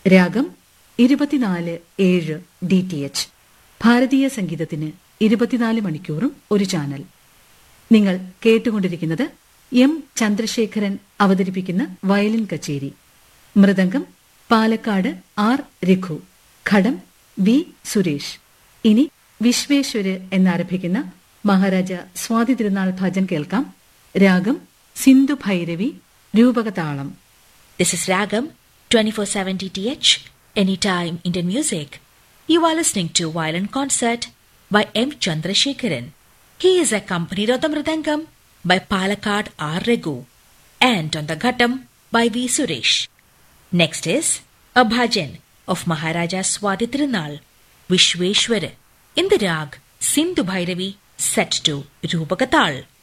രാഗം ഇരുപത്തിനാല് ഏഴ് ഡി ടി എച്ച് ഭാരതീയ സംഗീതത്തിന് ഇരുപത്തിനാല് മണിക്കൂറും ഒരു ചാനൽ നിങ്ങൾ കേട്ടുകൊണ്ടിരിക്കുന്നത് എം ചന്ദ്രശേഖരൻ അവതരിപ്പിക്കുന്ന വയലിൻ കച്ചേരി മൃദംഗം പാലക്കാട് ആർ രഘു ഘടം വി സുരേഷ് ഇനി വിശ്വേശ്വര് എന്നാരംഭിക്കുന്ന മഹാരാജ സ്വാതി തിരുനാൾ ഭജൻ കേൾക്കാം രാഗം Sindhu Bhairavi രൂപകതാളം This is Ragam 24/7 DTH Anytime Indian Music. You are listening to Violin Concert by M. Chandrasekharan. He is accompanied on the Mridangam by Palakkad R. Regu and on the Ghattam by V. Suresh. Next is a bhajan of Maharaja Swati Tirunal, Vishweshwar, in the rag Sindhu Bhairavi set to Rupakatal.